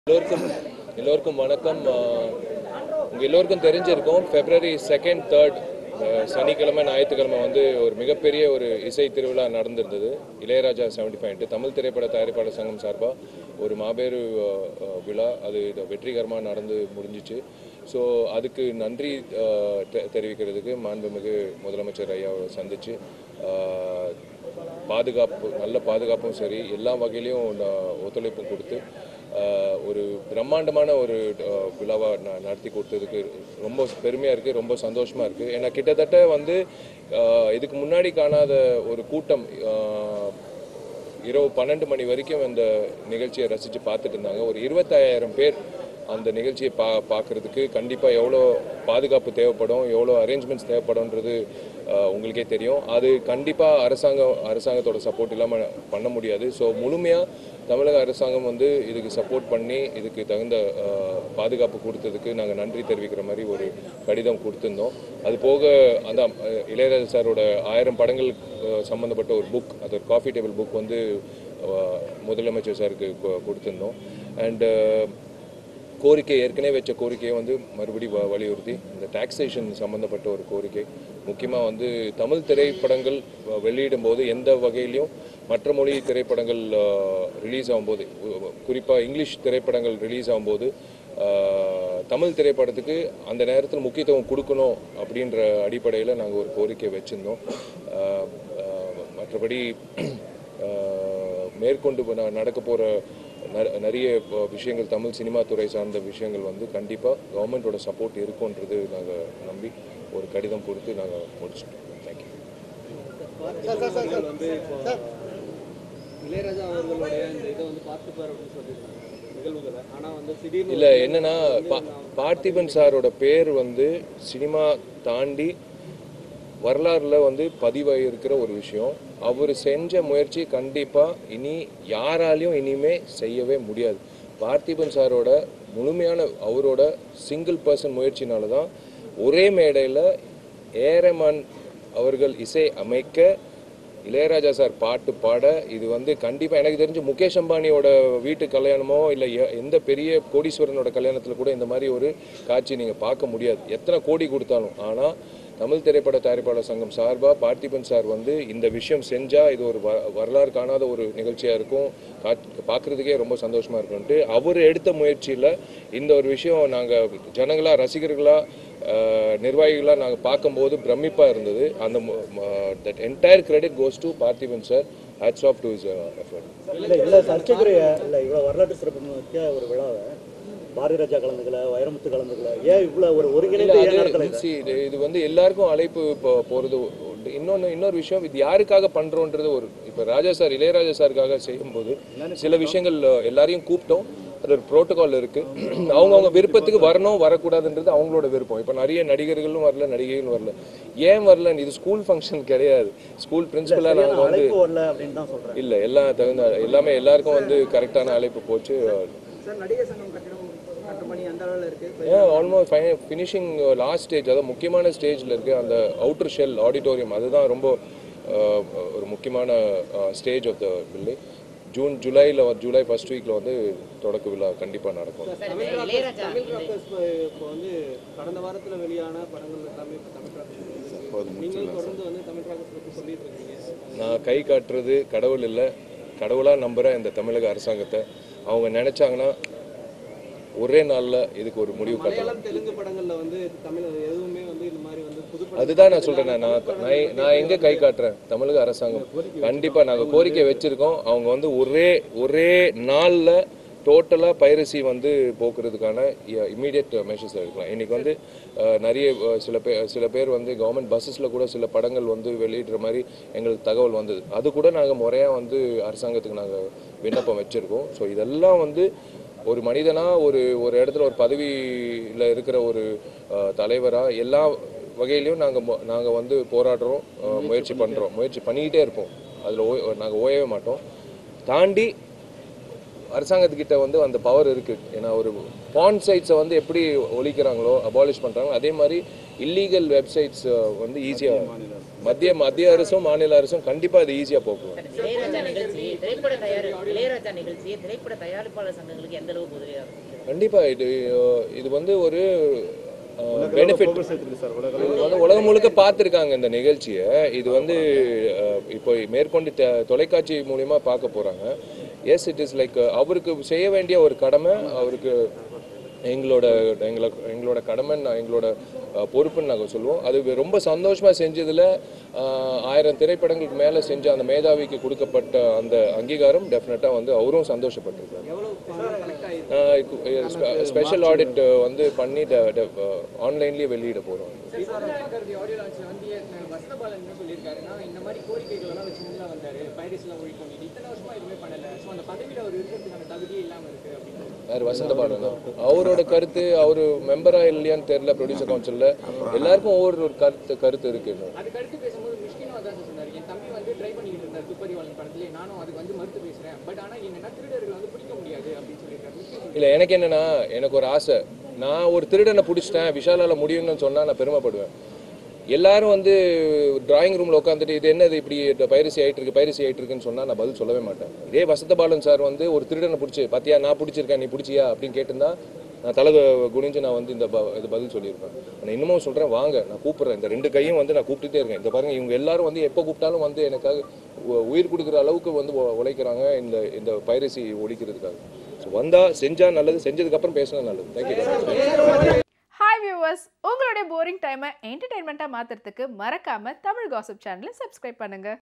எல்லோருக்கும் எல்லோருக்கும் வணக்கம் உங்கள் எல்லோருக்கும் தெரிஞ்சிருக்கும் ஃபெப்ரவரி செகண்ட் தேர்ட் சனிக்கிழமை ஞாயிற்றுக்கிழமை வந்து ஒரு மிகப்பெரிய ஒரு இசை திருவிழா நடந்திருந்தது இளையராஜா செவன்டி ஃபைவ்ட்டு தமிழ் திரைப்பட தயாரிப்பாளர் சங்கம் சார்பாக ஒரு மாபெரும் அஹ், அஹ், விழா அது இது வெற்றிகரமாக நடந்து முடிஞ்சிச்சு ஸோ அதுக்கு நன்றி அஹ், தெ- தெரிவிக்கிறதுக்கு மாண்புமிகு முதலமைச்சர் ஐயாவை சந்தித்து பாதுகாப்பு நல்ல பாதுகாப்பும் சரி எல்லா வகையிலையும் நான் ஒத்துழைப்பும் கொடுத்து ஆஹ், ஒரு பிரம்மாண்டமான ஒரு ஆஹ், விழாவா ந- நடத்தி கொடுத்ததுக்கு ரொம்ப பெருமையாக இருக்குது ரொம்ப சந்தோஷமாக இருக்குது ஏன்னா கிட்டத்தட்ட வந்து ஆஹ், இதுக்கு முன்னாடி காணாத ஒரு கூட்டம் ஆஹ், இரவு பன்னெண்டு மணி வரைக்கும் அந்த நிகழ்ச்சியை ரசித்து பார்த்துட்டு இருந்தாங்க ஒரு இருபத்தாயிரம் பேர் அந்த நிகழ்ச்சியை பா பார்க்குறதுக்கு கண்டிப்பாக எவ்வளோ பாதுகாப்பு தேவைப்படும் எவ்வளோ அரேஞ்ச்மெண்ட்ஸ் தேவைப்படும்ன்றது ஆஹ், உங்களுக்கே தெரியும் அது கண்டிப்பாக அரசாங்கம் அரசாங்கத்தோட சப்போர்ட் இல்லாமல் பண்ண முடியாது ஸோ முழுமையாக தமிழக அரசாங்கம் வந்து இதுக்கு சப்போர்ட் பண்ணி இதுக்கு தகுந்த ஆஹ், பாதுகாப்பு கொடுத்ததுக்கு நாங்கள் நன்றி தெரிவிக்கிற மாதிரி ஒரு கடிதம் கொடுத்துருந்தோம் அது போக அந்த அஹ், இளையராஜா சாரோட ஆயிரம் படங்கள் அஹ், சம்மந்தப்பட்ட ஒரு புக் அது ஒரு காஃபி டேபிள் புக் வந்து அஹ், முதலமைச்சர் சாருக்கு கொ- கொடுத்திருந்தோம் அண்டு கோரிக்கை ஏற்கனவே வச்ச கோரிக்கையை வந்து மறுபடி வ வலியுறுத்தி இந்த டாக்ஸேஷன் சம்மந்தப்பட்ட ஒரு கோரிக்கை முக்கியமாக வந்து தமிழ் திரைப்படங்கள் வ- வெளியிடும் போது எந்த வகையிலையும் மற்ற மொழி திரைப்படங்கள் ரிலீஸ் ஆகும்போது குறிப்பாக இங்கிலீஷ் திரைப்படங்கள் ரிலீஸ் ஆகும்போது ஆஹ், தமிழ் திரைப்படத்துக்கு அந்த நேரத்தில் முக்கியத்துவம் கொடுக்கணும் அப்படின்ற அடிப்படையில் நாங்கள் ஒரு கோரிக்கை வச்சுருந்தோம் ஆஹ், ஆஹ், மற்றபடி ஆஹ், மேற்கொண்டு ந- நடக்க போகிற நிறைய அஹ், விஷயங்கள் தமிழ் சினிமா துறை சார்ந்த விஷயங்கள் வந்து கண்டிப்பாக கவர்மெண்ட்டோட சப்போர்ட் இருக்குன்றது நாங்கள் நம்பி ஒரு கடிதம் கொடுத்து நாங்கள் முடிச்சிட்டோம் தேங்க்யூ அவர்கள் வந்து இப்போ இளையராஜா அவர்களுடைய இந்த இதை வந்து பார்த்துப்பார் அப்படின்னு சொல்லியிருக்காங்க நிகழ்வுகளை ஆனா வந்து திடீர்னு இல்லை என்னன்னா பா- பார்த்திபன் சாரோட பேர் வந்து சினிமா தாண்டி வரலாறுல வந்து பதிவாகியிருக்கிற ஒரு விஷயம் அவர் செஞ்ச முயற்சி கண்டிப்பாக இனி யாராலையும் இனிமே செய்யவே முடியாது பார்த்திபன் சாரோட முழுமையான அவரோட சிங்கிள் பர்சன் முயற்சினால தான் ஒரே மேடையில் ஏரமான் அவர்கள் இசை அமைக்க இளையராஜா சார் பாட்டு பாட இது வந்து கண்டிப்பாக எனக்கு தெரிஞ்சு முகேஷ் அம்பானியோட வீட்டு கல்யாணமோ இல்லை எந்த பெரிய கோடீஸ்வரனோட கல்யாணத்தில் கூட இந்த மாதிரி ஒரு காட்சி நீங்கள் பார்க்க முடியாது எத்தனை கோடி கொடுத்தாலும் ஆனால் தமிழ் திரைப்பட தயாரிப்பாளர் சங்கம் சார்பாக பார்த்திபன் சார் வந்து இந்த விஷயம் செஞ்சால் இது ஒரு வ வரலாறு காணாத ஒரு நிகழ்ச்சியாக இருக்கும் காட் பார்க்குறதுக்கே ரொம்ப சந்தோஷமாக இருக்கும்ட்டு அவர் எடுத்த முயற்சியில் இந்த ஒரு விஷயம் நாங்கள் ஜனங்களா ரசிகர்களாக நிர்வாகிகளாக நாங்கள் பார்க்கும்போது பிரமிப்பாக இருந்தது அந்த that entire credit goes to Parthiban sir hats off to his effort இல்ல இல்ல சர்ச்சைக்குரிய இல்ல இவ்வளவு வரலாற்று சிறப்பு மிக்க ஒரு விழாவை பாரதி ராஜா கலந்துக்கல வைரமுத்து கலந்துக்கல ஏன் இவ்வளவு ஒரு ஒருங்கிணைந்து ஏன் நடத்தல அது see, இது இது வந்து எல்லாருக்கும் அழைப்பு இப்போ போகிறது உண்டு இன்னொன்று இன்னொரு விஷயம் இது யாருக்காக பண்ணுறோன்றது ஒரு இப்போ ராஜா சார் இளையராஜா சாருக்காக செய்யும்போது சில விஷயங்கள் அஹ், எல்லாரையும் கூப்பிட்டோம் அது ஒரு ப்ரோட்டோகால் இருக்கு அவங்கவுங்க விருப்பத்துக்கு வரணும் வரக்கூடாதுன்றது அவங்களோட விருப்பம் இப்போ நிறைய நடிகர்களும் வரல நடிகைகளும் வரல ஏன் வரல இது ஸ்கூல் ஃபங்க்ஷன் கிடையாது ஸ்கூல் பிரின்சிபலாக சரியான நாங்கள் வந்து அழைப்பு வரல அப்படின்னு தான் சொல்றேன் இல்லை எல்லாம் தகுந்த எல்லாமே எல்லாருக்கும் வந்து கரெக்டான அழைப்பு போச்சு சார் நடிகர் சங்கம் கட்டிடம் கட்டுமணி அந்த அளவில் இருக்கு ஏன் ஆல்மோஸ்ட் ஃபினிஷிங் லாஸ்ட் ஸ்டேஜ் அதாவது முக்கியமான ஸ்டேஜில் இருக்குது அந்த அவுட்டர் ஷெல் ஆடிட்டோரியம் அதுதான் ரொம்ப அஹ், ஒரு முக்கியமான stage of the building June ஜூலையில் ஜூலை ஃபர்ஸ்ட் வீக்கில் வந்து தொடக்க விழா கண்டிப்பாக நடக்கும் தமிழ் ராக்கர்ஸ் தமிழ் ராக்கர்ஸ் இப்போ வந்து கடந்த வாரத்துல வெளியான படங்கள் எல்லாமே இப்போ தமிழ் ராக்கர்ஸ் நீங்கள் தொடர்ந்து வந்து தமிழ் ராக்கர்ஸ் பற்றி சொல்லிட்டு இருக்கீங்க நான் கை காட்டுறது கடவுள் இல்லை கடவுளாக நம்புகிறேன் இந்த தமிழக அரசாங்கத்தை அவங்க நினச்சாங்கன்னா ஒரே நாளில் இதுக்கு ஒரு முடிவு கட்டலாம் மலையாளம் தெலுங்கு படங்கள்ல வந்து தமிழ் எதுவுமே வந்து இந்த மாதிரி வந்து புது படம் அதுதான் நான் சொல்றேன் நான் நான் நான் எங்க கை காட்டுறேன் தமிழக அரசாங்கம் கண்டிப்பா நாங்க கோரிக்கை வச்சிருக்கோம் அவங்க வந்து ஒரே ஒரே நாள்ல டோட்டலாக பைரசி வந்து போக்குறதுக்கான இமீடியட் மெஷர்ஸ் எடுக்கலாம் இன்னைக்கு வந்து அஹ், நிறைய அஹ், சில பேர் சில பேர் வந்து கவர்மெண்ட் பஸ்ஸஸில் கூட சில படங்கள் வந்து வெளியிடுற மாதிரி எங்களுக்கு தகவல் வந்தது அது கூட நாங்கள் முறையாக வந்து அரசாங்கத்துக்கு நாங்கள் விண்ணப்பம் வச்சுருக்கோம் ஸோ இதெல்லாம் வந்து ஒரு மனிதனா ஒரு ஒரு இடத்துல ஒரு பதவியில் இருக்கிற ஒரு அஹ், தலைவரா எல்லா வகையிலையும் நாங்கள் நாங்கள் வந்து போராடுறோம் அஹ், முயற்சி பண்ணுறோம் முயற்சி பண்ணிக்கிட்டே இருப்போம் அதில் ஓய் நாங்கள் ஓயவே மாட்டோம் தாண்டி அரசாங்கத்துக்கிட்ட வந்து அந்த பவர் இருக்கு ஏன்னா ஒரு பான் சைட்ஸை வந்து எப்படி ஒழிக்கிறாங்களோ அபாலிஷ் பண்றாங்களோ அதே மாதிரி இல்லீகல் வெப்சைட்ஸ் வந்து ஈஸியாக மத்திய மத்திய அரசும் மாநில அரசும் கண்டிப்பாக இது ஈஸியாக போக்குவாங்க இளையராஜா நிகழ்ச்சி திரைப்பட தயாரி இளையராஜா நிகழ்ச்சி திரைப்பட தயாரிப்பாளர் சங்கங்களுக்கு எந்த அளவுக்கு உதவியா இருக்கும் கண்டிப்பா இது அஹ், இது வந்து ஒரு பெனிஃபிட் இது வந்து உலகம் முழுக்க பார்த்துருக்காங்க இந்த நிகழ்ச்சியை இது வந்து அஹ், இப்போ மேற்கொண்டு த- தொலைக்காட்சி மூலியமா பார்க்க போறாங்க எஸ் இட் இஸ் லைக் அவருக்கு செய்ய வேண்டிய ஒரு கடமை அவருக்கு எங்களோட எங்களோட எங்களோட கடமை எங்களோட அஹ், பொறுப்புன்னு நாங்கள் சொல்லுவோம் அது ரொம்ப சந்தோஷமா செஞ்சதுல அஹ், ஆயிரம் திரைப்படங்களுக்கு மேலே செஞ்ச அந்த மேதாவிக்கு கொடுக்கப்பட்ட அந்த அங்கீகாரம் டெஃபினட்டாக வந்து அவரும் சந்தோஷப்பட்டிருக்காரு எவ்வளவு பணம் கலெக்ட் ஆயிருக்கு ஸ்பெஷல் ஆடிட் வந்து பண்ணி ஆன்லைன்லேயே வெளியிட போகிறோம் சமுதாயக்கருதி ஆடியோ லான்ச்ல வந்து வசந்தபாலன் என்ன சொல்லியிருக்காருன்னா இந்த மாதிரி கோரிக்கைகள் எல்லாம் வச்சு முன்னால வந்தாரு பைரஸ் எல்லாம் ஒழிக்கும் இது இத்தனை வருஷமா எதுவுமே பண்ணல ஸோ அந்த பதவியில அவர் இருக்கிறதுக்கான தகுதியே இல்லாம இருக்கு அப்படின்னு யார் வசந்த பாலனா அவரோட கருத்து அவர் மெம்பரா இல்லையான்னு தெரியல ப்ரொடியூசர் கவுன்சிலில் எல்லாருக்கும் ஒவ்வொரு ஒரு கருத்து கருத்து இருக்கு அதுக்கு அடுத்து பேசும்போது மிஷ்கினும் அதான் சார் சொன்னார் என் தம்பி வந்து ட்ரை பண்ணிக்கிட்டு இருந்தார் துப்பறிவாளன் படத்துல நானும் அதுக்கு வந்து மறுத்து பேசுறேன் பட் ஆனா என்னன்னா திருடர்கள் வந்து பிடிக்க முடியாது அப்படின்னு சொல்லியிருக்காரு மிஷ்கின் இல்லை எனக்கு என்னன்னா எனக்கு ஒரு ஆசை நான் ஒரு திருடனை பிடிச்சிட்டேன் விஷாலால முடியும்னு சொன்னா நான் பெருமைப்படுவேன் எல்லாரும் வந்து டிராயிங் ரூமில் உட்காந்துட்டு இது என்னது இப்படி பைரசி ஆயிட்டு இருக்கு பைரசி ஆயிட்டு இருக்குன்னு சொன்னா நான் பதில் சொல்லவே மாட்டேன் இதே வசந்தபாலன் சார் வந்து ஒரு திருடனை பிடிச்சி பாத்தியா நான் பிடிச்சிருக்கேன் நீ பிடிச்சியா அப்படின்னு கேட்டிருந்தா நான் தலை குனிஞ்சு நான் வந்து இந்த ப- இது பதில் சொல்லியிருப்பேன் நான் இன்னமும் சொல்றேன் வாங்க நான் கூப்பிடுறேன் இந்த ரெண்டு கையும் வந்து நான் கூப்பிட்டுட்டே இருக்கேன் இந்த பாருங்க இவங்க எல்லாரும் வந்து எப்போ கூப்பிட்டாலும் வந்து எனக்காக உ- உயிர் கொடுக்குற அளவுக்கு வந்து உ- உழைக்கிறாங்க இந்த இந்த பைரசி ஒழிக்கிறதுக்காக ஸோ வந்தா செஞ்சா நல்லது செஞ்சதுக்கப்புறம் பேசினா நல்லது தேங்க்யூ ஹாய் வியூவர்ஸ் உங்களுடைய போரிங் டைமை என்டர்டைன்மெண்ட்டாக மாற்றுறதுக்கு மறக்காமல் தமிழ் காசிப் சேனலை சப்ஸ்கிரைப் பண்ணுங்கள்